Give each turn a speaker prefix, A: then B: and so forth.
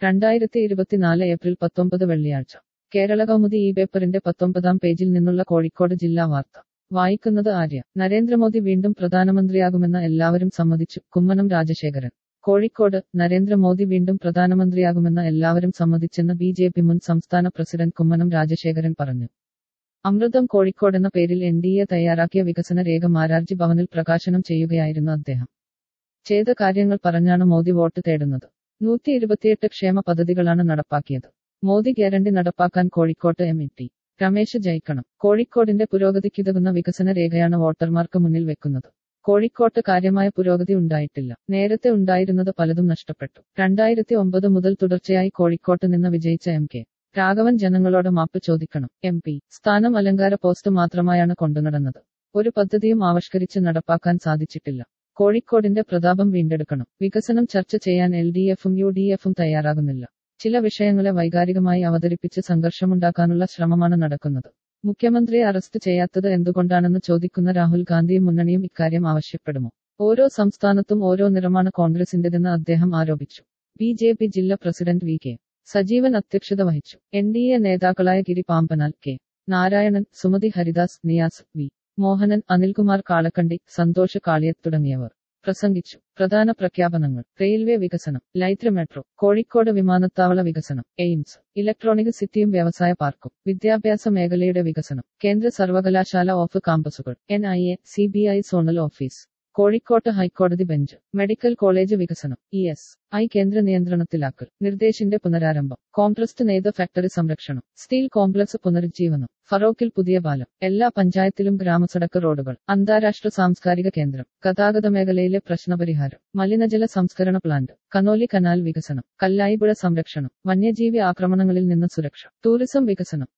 A: രണ്ടായിരത്തി ഇരുപത്തിനാല് ഏപ്രിൽ പത്തൊമ്പത് വെള്ളിയാഴ്ച കേരള കൗമുദി ഈ പേപ്പറിന്റെ പത്തൊമ്പതാം പേജിൽ നിന്നുള്ള കോഴിക്കോട് ജില്ലാ വാർത്ത വായിക്കുന്നത് ആര്യ നരേന്ദ്രമോദി വീണ്ടും പ്രധാനമന്ത്രിയാകുമെന്ന എല്ലാവരും സമ്മതിച്ചു കുമ്മനം രാജശേഖരൻ കോഴിക്കോട് നരേന്ദ്രമോദി വീണ്ടും പ്രധാനമന്ത്രിയാകുമെന്ന എല്ലാവരും സമ്മതിച്ചെന്ന് ബി ജെ പി മുൻ സംസ്ഥാന പ്രസിഡന്റ് കുമ്മനം രാജശേഖരൻ പറഞ്ഞു അമൃതം കോഴിക്കോടെന്ന പേരിൽ എൻ ഡി എ തയ്യാറാക്കിയ വികസന രേഖ മാരാർജി ഭവനിൽ പ്രകാശനം ചെയ്യുകയായിരുന്നു അദ്ദേഹം ചെയ്ത കാര്യങ്ങൾ പറഞ്ഞാണ് മോദി വോട്ട് തേടുന്നത് നൂറ്റി ഇരുപത്തിയെട്ട് ക്ഷേമ പദ്ധതികളാണ് നടപ്പാക്കിയത് മോദി ഗ്യാരണ്ടി നടപ്പാക്കാൻ കോഴിക്കോട്ട് എം ടി രമേശ് ജയിക്കണം കോഴിക്കോടിന്റെ പുരോഗതിക്കുതകുന്ന വികസന രേഖയാണ് വോട്ടർമാർക്ക് മുന്നിൽ വെക്കുന്നത് കോഴിക്കോട്ട് കാര്യമായ പുരോഗതി ഉണ്ടായിട്ടില്ല നേരത്തെ ഉണ്ടായിരുന്നത് പലതും നഷ്ടപ്പെട്ടു രണ്ടായിരത്തി ഒമ്പത് മുതൽ തുടർച്ചയായി കോഴിക്കോട്ട് നിന്ന് വിജയിച്ച എം കെ രാഘവൻ ജനങ്ങളോട് മാപ്പ് ചോദിക്കണം എം പി സ്ഥാനം അലങ്കാര പോസ്റ്റ് മാത്രമായാണ് കൊണ്ടുനടന്നത് ഒരു പദ്ധതിയും ആവിഷ്കരിച്ച് നടപ്പാക്കാൻ സാധിച്ചിട്ടില്ല കോഴിക്കോടിന്റെ പ്രതാപം വീണ്ടെടുക്കണം വികസനം ചർച്ച ചെയ്യാൻ എൽ ഡി എഫും യു ഡി എഫും തയ്യാറാകുന്നില്ല ചില വിഷയങ്ങളെ വൈകാരികമായി അവതരിപ്പിച്ച് സംഘർഷമുണ്ടാക്കാനുള്ള ശ്രമമാണ് നടക്കുന്നത് മുഖ്യമന്ത്രിയെ അറസ്റ്റ് ചെയ്യാത്തത് എന്തുകൊണ്ടാണെന്ന് ചോദിക്കുന്ന രാഹുൽ ഗാന്ധിയും മുന്നണിയും ഇക്കാര്യം ആവശ്യപ്പെടുമോ ഓരോ സംസ്ഥാനത്തും ഓരോ നിറമാണ് കോൺഗ്രസിന്റേതെന്ന് അദ്ദേഹം ആരോപിച്ചു ബി ജെ പി ജില്ലാ പ്രസിഡന്റ് വി കെ സജീവൻ അധ്യക്ഷത വഹിച്ചു എൻ ഡി എ നേതാക്കളായ ഗിരി പാമ്പനാൽ കെ നാരായണൻ സുമതി ഹരിദാസ് നിയാസ് വി മോഹനൻ അനിൽകുമാർ കാളക്കണ്ടി സന്തോഷ് കാളിയത്ത് തുടങ്ങിയവർ പ്രസംഗിച്ചു പ്രധാന പ്രഖ്യാപനങ്ങൾ റെയിൽവേ വികസനം ലൈത്ര മെട്രോ കോഴിക്കോട് വിമാനത്താവള വികസനം എയിംസ് ഇലക്ട്രോണിക് സിറ്റിയും വ്യവസായ പാർക്കും വിദ്യാഭ്യാസ മേഖലയുടെ വികസനം കേന്ദ്ര സർവകലാശാല ഓഫ് കാമ്പസുകൾ N I A C B I zonal office കോഴിക്കോട്ട് ഹൈക്കോടതി ബെഞ്ച് മെഡിക്കൽ കോളേജ് വികസനം ഇ എസ് ഐ കേന്ദ്ര നിയന്ത്രണത്തിലാക്കൽ നിർദ്ദേശിന്റെ പുനരാരംഭം കോംപ്രസ്റ്റ് നെയ്ത ഫാക്ടറി സംരക്ഷണം സ്റ്റീൽ കോംപ്ലക്സ് പുനരുജ്ജീവനം ഫറോക്കിൽ പുതിയ പാലം എല്ലാ പഞ്ചായത്തിലും ഗ്രാമസടക്ക് റോഡുകൾ അന്താരാഷ്ട്ര സാംസ്കാരിക കേന്ദ്രം ഗതാഗത മേഖലയിലെ പ്രശ്നപരിഹാരം മലിനജല സംസ്കരണ പ്ലാന്റ് കനോലി കനാൽ വികസനം കല്ലായിപ്പുഴ സംരക്ഷണം വന്യജീവി ആക്രമണങ്ങളിൽ നിന്ന് സുരക്ഷ ടൂറിസം വികസനം